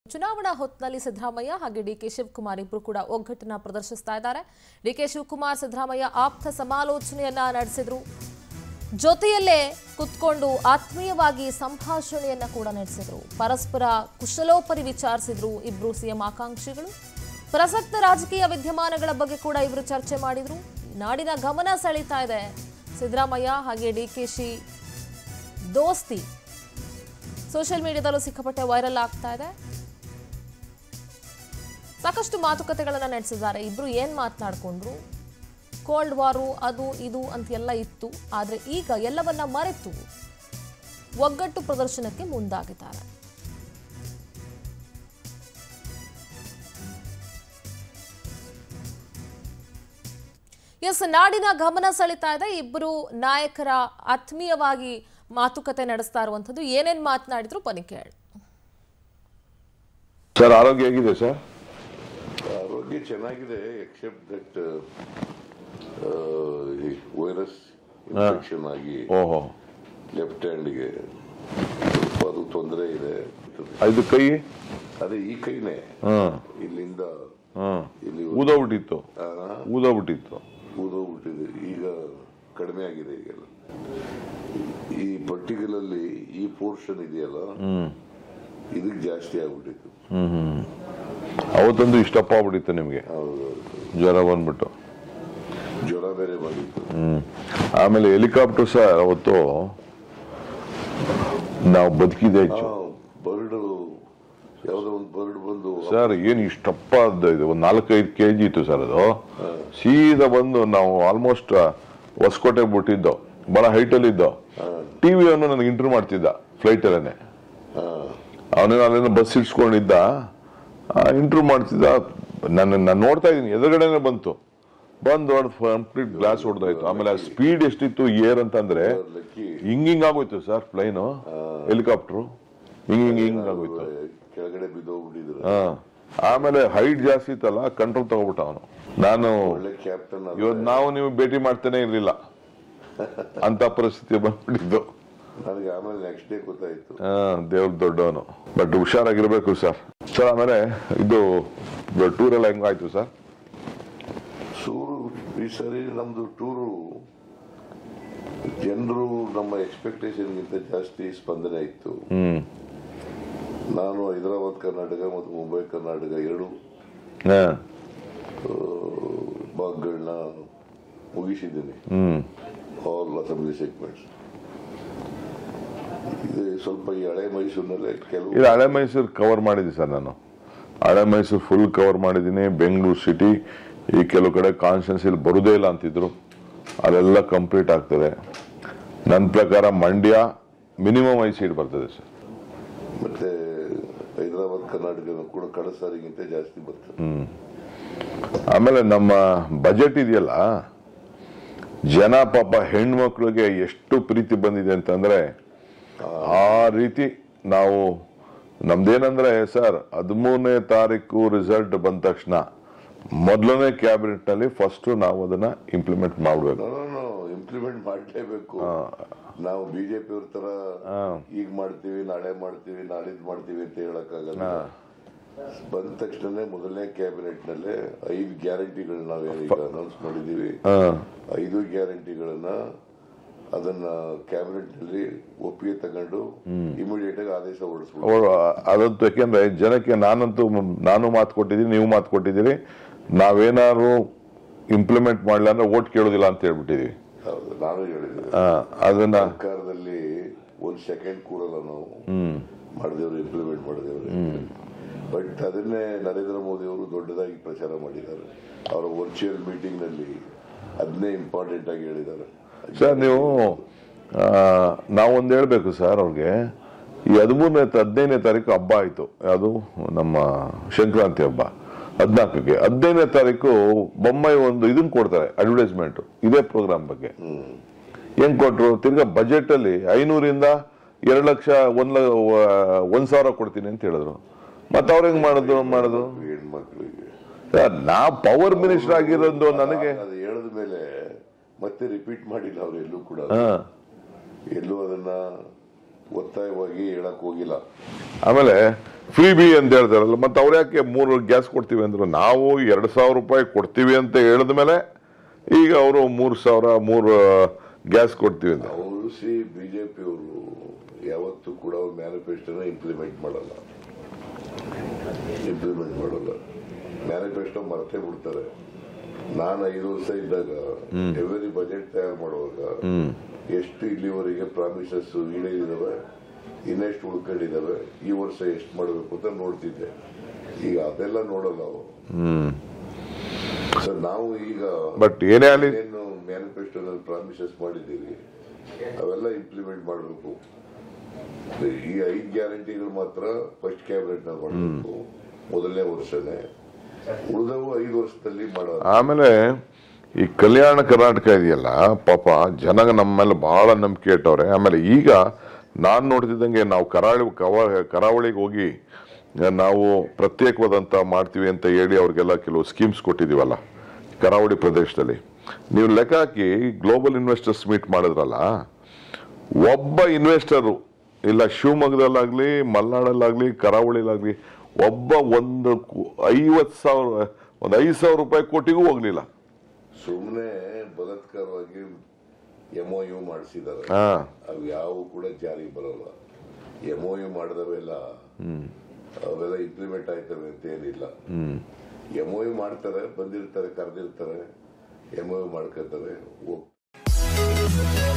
ಚುನಾವಣಾ ಹೊತ್ತಿನಲ್ಲಿ ಸಿದ್ದರಾಮಯ್ಯ ಹಾಗೆ ಡಿಕೆ ಶಿವಕುಮಾರ್ ಇಬ್ರು ಕೂಡ ಒಗ್ಗಟ್ಟನ್ನ ಪ್ರದರ್ಶಿಸ್ತಾ ಇದ್ದಾರೆ ಡಿಕೆ ಶಿವಕುಮಾರ್ ಸಿದ್ದರಾಮಯ್ಯ ಆಪ್ತ ಸಮಾಲೋಚನೆಯನ್ನ ನಡೆಸಿದ್ರು ಜೊತೆಯಲ್ಲೇ ಕುತ್ಕೊಂಡು ಆತ್ಮೀಯವಾಗಿ ಸಂಭಾಷಣೆಯನ್ನ ಕೂಡ ನಡೆಸಿದ್ರು ಪರಸ್ಪರ ಕುಶಲೋಪರಿ ವಿಚಾರಿಸಿದ್ರು ಇಬ್ರು ಸಿಎಂ ಆಕಾಂಕ್ಷಿಗಳು ಪ್ರಸಕ್ತ ರಾಜಕೀಯ ವಿದ್ಯಮಾನಗಳ ಬಗ್ಗೆ ಕೂಡ ಇವರು ಚರ್ಚೆ ಮಾಡಿದ್ರು ನಾಡಿನ ಗಮನ ಸೆಳೀತಾ ಇದೆ ಸಿದ್ದರಾಮಯ್ಯ ಹಾಗೆ ಡಿಕೆಶಿ ದೋಸ್ತಿ ಸೋಷಿಯಲ್ ಮೀಡಿಯಾದಲ್ಲೂ ಸಿಕ್ಕಾಪಟ್ಟೆ ವೈರಲ್ ಆಗ್ತಾ ಇದೆ ಸಾಕಷ್ಟು ಮಾತುಕತೆಗಳನ್ನ ನಡೆಸಿದ್ದಾರೆ ಇಬ್ರು ಏನ್ ಮಾತನಾಡ್ಕೊಂಡ್ರು ಕೋಲ್ಡ್ ವಾರು ಅದು ಇದು ಅಂತ ಎಲ್ಲ ಇತ್ತು ಆದ್ರೆ ಈಗ ಎಲ್ಲವನ್ನ ಮರೆತು ಒಗ್ಗಟ್ಟು ಪ್ರದರ್ಶನಕ್ಕೆ ಮುಂದಾಗಿದ್ದಾರೆ ಎಸ್ ನಾಡಿನ ಗಮನ ಸೆಳಿತಾ ಇದೆ ಇಬ್ಬರು ನಾಯಕರ ಆತ್ಮೀಯವಾಗಿ ಮಾತುಕತೆ ನಡೆಸ್ತಾ ಇರುವಂತದ್ದು ಏನೇನ್ ಮಾತನಾಡಿದ್ರು ಬನ್ನಿ ಕೇಳಿ ಸರ್ ಆರೋಗ್ಯ ಹೇಗಿದೆ ಸರ್ ಆರೋಗ್ಯ ಚೆನ್ನಾಗಿದೆ ಎಕ್ಸೆಪ್ಟ್ ದಟ್ ವೈರಸ್ ಇನ್ಫೆಕ್ಷನ್ ಆಗಿ ಓಹೋ ಲೆಫ್ಟ್ ಹ್ಯಾಂಡ್ಗೆ ಸ್ವಲ್ಪ ಅದು ತೊಂದರೆ ಇದೆ ಇದು ಕೈ ಅದೇ ಈ ಕೈನೇ ಹ್ಮ್ ಇಲ್ಲಿಂದ ಹ್ಮ್ ಇಲ್ಲಿ ಊದೋಗ್ಬಿಟ್ಟಿತ್ತು ಆ, ಊದೋಗ್ಬಿಟ್ಟಿತ್ತು ಊದೋಗ್ಬಿಟ್ಟಿದೆ ಈಗ ಕಡಿಮೆ ಆಗಿದೆ ಈಗೆಲ್ಲ ಈ ಪರ್ಟಿಕ್ಯುಲರ್ಲಿ ಈ ಪೋರ್ಷನ್ ಇದೆಯಲ್ಲ ಹ್ಮ್ ಇದಕ್ಕೆ ಜಾಸ್ತಿ ಆಗ್ಬಿಟ್ಟಿತ್ತು ಹ್ಮ್ ಹ್ಮ್ ಅವತ್ತೊಂದು ಇಷ್ಟಪ್ಪ ಆಗ್ಬಿಟ್ಟಿತ್ತು ನಿಮ್ಗೆ ಹೌದು ಜ್ವರ ಬಂದ್ಬಿಟ್ಟು ಜ್ವರ ಬೇರೆ ಬಂದಿತ್ತು ಹ್ಮ್ ಆಮೇಲೆ ಹೆಲಿಕಾಪ್ಟರ್ ಸರ್ ಅವತ್ತು ನಾವು ಬದುಕಿದೆ ಹೆಚ್ಚು ಬರ್ಡ್ ಯಾವ್ದೋ ಒಂದು ಬರ್ಡ್ ಬಂದು ಸರ್ ಏನ್ ಇಷ್ಟಪ್ಪ ಅದು ಇದು ಒಂದು ನಾಲ್ಕೈದು ಕೆ ಜಿ ಇತ್ತು ಸರ್ ಅದು ಸೀದಾ ಬಂದು ನಾವು ಆಲ್ಮೋಸ್ಟ್ ಹೊಸಕೋಟೆ ಬಿಟ್ಟಿದ್ದು ಬಹಳ ಹೈಟ್ ಅಲ್ಲಿ ಇದ್ದೋ ಟಿವಿ ಅವನು ನನಗೆ ಇಂಟರ್ವ್ಯೂ ಮಾಡ್ತಿದ್ದ ಫ್ಲೈಟ್ ಅಲ್ಲೇನೆ ಆ, ಅವನೇನು ಅಲ್ಲೇನೋ ಬಸ್ ಇಡ್ಸ್ಕೊಂಡಿದ್ದ ಇಂಟರ್ವ್ಯೂ ಮಾಡ್ತಿದ್ದ ನನ್ನ ನಾನು ನೋಡ್ತಾ ಇದ್ದೀನಿ ಎದುರುಗಡೆನೆ ಬಂತು ಬಂದು ಕಂಪ್ಲೀಟ್ ಗ್ಲಾಸ್ ಹೊಡೆದಾಯ್ತು ಆಮೇಲೆ ಆ ಸ್ಪೀಡ್ ಎಷ್ಟಿತ್ತು ಏರ್ ಅಂತಂದ್ರೆ ಲಕ್ಕಿ ಹಿಂಗ್ ಹಿಂಗ್ ಆಗೋಯ್ತು ಸರ್ ಪ್ಲೈನು ಹೆಲಿಕಾಪ್ಟರ್ ಹಿಂಗ್ ಹಿಂಗ್ ಹಿಂಗ್ ಆಗೋಯ್ತು ಕೆಳಗಡೆ ಬಿದ್ದೋಗ್ಬಿಟ್ಟಿದ್ರು ಹಾ ಆಮೇಲೆ ಹೈಟ್ ಜಾಸ್ತಿ ಇತ್ತಲ್ಲ ಕಂಟ್ರೋಲ್ ತಗೋಬಿಟ್ಟ ಅವನು ನಾನು ಒಳ್ಳೆ ಕ್ಯಾಪ್ಟನ್ ಇವತ್ತು ನಾವು ನೀವು ಭೇಟಿ ಮಾಡ್ತಾನೆ ಇರ್ಲಿಲ್ಲ ಅಂತ ಪರಿಸ್ಥಿತಿ ಬಂದ್ಬಿಟ್ಟಿದ್ದು ನನಗೆ ಆಮೇಲೆ ನೆಕ್ಸ್ಟ್ ಡೇ ಗೊತ್ತಾಯ್ತು ಹಾ ದೇವ್ರ ದೊಡ್ಡವನು ಬಟ್ ಹುಷಾರಾಗಿರ್ಬೇಕು ಸರ್ ಸರ್ ಆಮೇಲೆ ಇದು ಟೂರ್ ಎಲ್ಲ ಹೆಂಗಾಯ್ತು ಸರ್ ಸೂರು ಈ ಸರಿ ನಮ್ದು ಟೂರು ಜನರು ನಮ್ಮ ಎಕ್ಸ್ಪೆಕ್ಟೇಷನ್ಗಿಂತ ಜಾಸ್ತಿ ಸ್ಪಂದನೆ ಇತ್ತು ಹ್ಮ್ ನಾನು ಹೈದರಾಬಾದ್ ಕರ್ನಾಟಕ ಮತ್ತು ಮುಂಬೈ ಕರ್ನಾಟಕ ಎರಡು ಹಾ ಭಾಗಗಳನ್ನ ಮುಗಿಸಿದ್ದೀನಿ ಹ್ಮ್ ಆಲ್ ಅಸೆಂಬ್ಲಿ ಸೆಗ್ಮೆಂಟ್ಸ್ ಇದು ಸ್ವಲ್ಪ ಈ ಹಳೆ ಮೈಸೂರಿನಲ್ಲೇ ಕೆಲವು ಇದು ಹಳೆ ಮೈಸೂರು ಕವರ್ ಮಾಡಿದ್ದೀನಿ ಸರ್ ನಾನು ಹಳೆ ಮೈಸೂರು ಫುಲ್ ಕವರ್ ಮಾಡಿದ್ದೀನಿ ಬೆಂಗಳೂರು ಸಿಟಿ ಈ ಕೆಲವು ಕಡೆ ಕಾನ್ಸ್ಟೆನ್ಸಿಲಿ ಬರುದೇ ಇಲ್ಲ ಅಂತಿದ್ರು ಅದೆಲ್ಲ ಕಂಪ್ಲೀಟ್ ಆಗ್ತದೆ ನನ್ನ ಪ್ರಕಾರ ಮಂಡ್ಯ ಮಿನಿಮಮ್ ಐದು ಸೀಟ್ ಬರ್ತದೆ ಸರ್ ಮತ್ತೆ ಹೈದರಾಬಾದ್ ಕರ್ನಾಟಕ ಕೂಡ ಕಳೆದ ಸಾರಿಗಿಂತ ಜಾಸ್ತಿ ಬರ್ತದೆ ಆಮೇಲೆ ನಮ್ಮ ಬಜೆಟ್ ಇದೆಯಲ್ಲ ಜನ ಪಾಪ ಹೆಣ್ಮಕ್ಳಿಗೆ ಎಷ್ಟು ಪ್ರೀತಿ ಬಂದಿದೆ ಅಂತಂದ್ರೆ ಆ ರೀತಿ ನಾವು ನಮ್ದೇನಂದ್ರೆ ಸರ್ ಹದಿಮೂರನೇ ತಾರೀಕು ರಿಸಲ್ಟ್ ಬಂದ ತಕ್ಷಣ ಮೊದಲನೇ ಕ್ಯಾಬಿನೆಟ್ ನಲ್ಲಿ ಫಸ್ಟ್ ನಾವು ಅದನ್ನ ಇಂಪ್ಲಿಮೆಂಟ್ ಮಾಡಬೇಕು ನಾನು ಇಂಪ್ಲಿಮೆಂಟ್ ಮಾಡಲೇಬೇಕು ನಾವು ಬಿಜೆಪಿ ಅವ್ರ ತರ ಈಗ ಮಾಡ್ತೀವಿ ನಾಳೆ ಮಾಡ್ತೀವಿ ನಾಳಿದ್ ಮಾಡ್ತೀವಿ ಅಂತ ಹೇಳಕ್ಕಾಗಲ್ಲ ಬಂದ ತಕ್ಷಣ ಮೊದಲನೇ ಕ್ಯಾಬಿನೆಟ್ ನಲ್ಲೇ ಐದು ಗ್ಯಾರಂಟಿಗಳನ್ನ ನಾವೇನೀಗ ಅನೌನ್ಸ್ ಮಾಡಿದೀವಿ ಐದು ಗ್ಯಾರಂಟಿಗಳನ್ನ ಅದನ್ನ ಕ್ಯಾಬಿನೆಟ್ ನಲ್ಲಿ ಒಪ್ಪಿಗೆ ತಗೊಂಡು ಇಮಿಡಿಯೇಟ್ ಆಗಿ ಆದೇಶ ಹೊರಡಿಸ್ಬಿಟ್ಟು ಅದಂತೂ ಯಾಕೆಂದ್ರೆ ಜನಕ್ಕೆ ನಾನಂತೂ ಮ್- ನಾನು ಮಾತು ಕೊಟ್ಟಿದ್ದೀನಿ ನೀವು ಮಾತು ಕೊಟ್ಟಿದ್ದೀರಿ ನಾವೇನಾದ್ರು ಇಂಪ್ಲಿಮೆಂಟ್ ಮಾಡಲಿಲ್ಲ ಅಂದ್ರೆ ಓಟ್ ಕೇಳೋದಿಲ್ಲ ಅಂತ ಹೇಳ್ಬಿಟ್ಟಿದೀವಿ ಹೌದು ನಾನು ಹೇಳಿದ್ದೆ ಆ, ಅದನ್ನ ಸರ್ಕಾರದಲ್ಲಿ ಒಂದ್ ಸೆಕೆಂಡ್ ಕೂರಲ್ಲ ನಾವು ಮಾಡಿದವರು ಇಂಪ್ಲಿಮೆಂಟ್ ಮಾಡಿದವರು ಬಟ್ ಅದನ್ನೇ ನರೇಂದ್ರ ಮೋದಿ ಅವರು ದೊಡ್ಡದಾಗಿ ಪ್ರಚಾರ ಮಾಡಿದ್ದಾರೆ ಅವರ ವರ್ಚುವಲ್ ಮೀಟಿಂಗ್ ನಲ್ಲಿ ಅದನ್ನೇ ಇಂಪಾರ್ಟೆಂಟ್ ಆಗಿ ಹೇಳಿದ್ದಾರೆ ಸರ್ ನೀವು ಆ, ನಾವೊಂದು ಹೇಳ್ಬೇಕು ಸರ್ ಅವ್ರಿಗೆ ಈ ಹದಿಮೂರನೇ ಹದಿನೈದನೇ ತಾರೀಕು ಹಬ್ಬ ಆಯ್ತು ಯಾವುದು ನಮ್ಮ ಸಂಕ್ರಾಂತಿ ಹಬ್ಬ ಹದಿನಾಲ್ಕಕ್ಕೆ ಹದಿನೈದನೇ ತಾರೀಕು ಬೊಂಬೈ ಒಂದು ಇದನ್ನ ಕೊಡ್ತಾರೆ ಅಡ್ವರ್ಟೈಸ್ಮೆಂಟ್ ಇದೇ ಪ್ರೋಗ್ರಾಮ್ ಬಗ್ಗೆ ಹೆಂಗ್ ಕೊಟ್ರು ತಿರ್ಗಾ ಬಜೆಟ್ ಅಲ್ಲಿ ಐನೂರಿಂದ ಎರಡು ಲಕ್ಷ ಒಂದ್ ಲ- ಒಂದ್ ಸಾವಿರ ಕೊಡ್ತೀನಿ ಅಂತ ಹೇಳಿದ್ರು ಮತ್ತೆ ಅವ್ರ ಹೆಂಗ್ ಮಾಡಿದ್ರು ಮಾಡಿದ್ರು ಹೆಣ್ಮಕ್ಳಿಗೆ ಸರ್, ನಾ ಪವರ್ ಮಿನಿಸ್ಟರ್ ಆಗಿರೋದು ನನಗೆ ಅದು ಹೇಳಿದ ಮೇಲೆ ಮತ್ತೆ ರಿಪೀಟ್ ಮಾಡಿಲ್ಲ ಅವ್ರು ಎಲ್ಲೂ ಕೂಡ ಹಾ ಎಲ್ಲೂ ಅದನ್ನ ಒತ್ತಾಯವಾಗಿ ಹೇಳಕ್ ಹೋಗಿಲ್ಲ ಆಮೇಲೆ ಫ್ರೀ ಬಿ ಅಂತ ಹೇಳ್ತಾರಲ್ಲ ಮತ್ತೆ ಅವ್ರು ಯಾಕೆ ಮೂರು ಗ್ಯಾಸ್ ಕೊಡ್ತೀವಿ ಅಂದ್ರು ನಾವು ಎರಡು ಸಾವಿರ ರೂಪಾಯಿ ಕೊಡ್ತೀವಿ ಅಂತ ಹೇಳಿದ ಮೇಲೆ ಈಗ ಅವರು ಮೂರು ಸಾವಿರ ಮೂರು ಗ್ಯಾಸ್ ಕೊಡ್ತೀವಿ ಅಂತ ಅವರು ಸಿ ಬಿಜೆಪಿ ಅವರು ಯಾವತ್ತೂ ಕೂಡ ಅವ್ರ ಮ್ಯಾನಿಫೆಸ್ಟೋನ ಇಂಪ್ಲಿಮೆಂಟ್ ಮಾಡಲ್ಲ ಇಂಪ್ಲಿಮೆಂಟ್ ಮಾಡಲ್ಲ ಮ್ಯಾನಿಫೆಸ್ಟೋ ಮರ್ತೇ ಬಿಡ್ತಾರೆ ನಾನು ಐದು ವರ್ಷ ಇದ್ದಾಗ ಎವ್ರಿ ಬಜೆಟ್ ತಯಾರು ಮಾಡುವಾಗ ಎಷ್ಟು ಇಲ್ಲಿವರೆಗೆ ಪ್ರಾಮಿಸಸ್ ಈಡೇರಿದಾವೆ ಇನ್ನೆಷ್ಟು ಉಳ್ಕೊಂಡಿದಾವೆ ಈ ವರ್ಷ ಎಷ್ಟು ಮಾಡಬೇಕು ಅಂತ ನೋಡ್ತಿದ್ದೆ ಈಗ ಅದೆಲ್ಲ ನೋಡಲ್ಲ ಅವರು ಸೊ ನಾವು ಈಗ ಬಟ್ ಏನೇ ಆಗಲಿ ಏನು ಮ್ಯಾನಿಫೆಸ್ಟೋನಲ್ಲಿ ಪ್ರಾಮಿಸಸ್ ಮಾಡಿದ್ದೀವಿ ಅವೆಲ್ಲ ಇಂಪ್ಲಿಮೆಂಟ್ ಮಾಡಬೇಕು ಈ ಐದು ಗ್ಯಾರಂಟಿಗಳು ಮಾತ್ರ ಫಸ್ಟ್ ಕ್ಯಾಬಿನೆಟ್ ನಲ್ಲಿ ಮಾಡಬೇಕು ಮೊದಲನೇ ವರ್ಷನೇ ಉಳಿದವು ಐದು ವರ್ಷದಲ್ಲಿ ಮಾಡೋದು ಆಮೇಲೆ ಈ ಕಲ್ಯಾಣ ಕರ್ನಾಟಕ ಇದೆಯಲ್ಲ ಪಾಪ ಜನ ನಮ್ಮ ಮೇಲೆ ಬಹಳ ನಂಬಿಕೆ ಇಟ್ಟವ್ರೆ ಆಮೇಲೆ ಈಗ ನಾನು ನೋಡ್ತಿದ್ದಂಗೆ ನಾವು ಕರಾವಳಿ ಕವ ಕರಾವಳಿಗೆ ಹೋಗಿ ನಾವು ಪ್ರತ್ಯೇಕವಾದಂತ ಮಾಡ್ತೀವಿ ಅಂತ ಹೇಳಿ ಅವ್ರಿಗೆಲ್ಲ ಕೆಲವು ಸ್ಕೀಮ್ಸ್ ಕೊಟ್ಟಿದೀವಲ್ಲ ಕರಾವಳಿ ಪ್ರದೇಶದಲ್ಲಿ ನೀವು ಲೆಕ್ಕ ಹಾಕಿ ಗ್ಲೋಬಲ್ ಇನ್ವೆಸ್ಟರ್ಸ್ ಮೀಟ್ ಮಾಡಿದ್ರಲ್ಲ ಒಬ್ಬ ಇನ್ವೆಸ್ಟರು ಇಲ್ಲ ಶಿವಮೊಗ್ಗದಲ್ಲಾಗ್ಲಿ ಮಲೆನಾಡಲ್ಲಾಗ್ಲಿ ಕರಾವಳಿಲಾಗ್ಲಿ ಒಬ್ಬ ಒಂದು ಐವತ್ತು ಸಾವಿರ ಒಂದು ಐದು ಸಾವಿರ ರೂಪಾಯಿ ಕೋಟಿಗೂ ಹೋಗ್ಲಿಲ್ಲ ಸುಮ್ಮನೆ ಬಲಾತ್ಕಾರವಾಗಿ ಎಮ್ ಯು ಮಾಡಿಸಿದ್ದಾರೆ ಹಾ ಅವು ಯಾವ ಕೂಡ ಜಾರಿಗೆ ಬರಲ್ಲ ಎಮ್ ಯು ಮಾಡಿದವೆಲ್ಲ ಅವೆಲ್ಲ ಇಂಪ್ಲಿಮೆಂಟ್ ಆಯ್ತವೆ ಅಂತ ಏನಿಲ್ಲ ಎಮ್ ಯು ಮಾಡ್ತಾರೆ ಬಂದಿರ್ತಾರೆ ಕರೆದಿರ್ತಾರೆ ಎಮ್ ಯು ಮಾಡ್ಕೊತಾರೆ ಹೋಗ್ತಾರೆ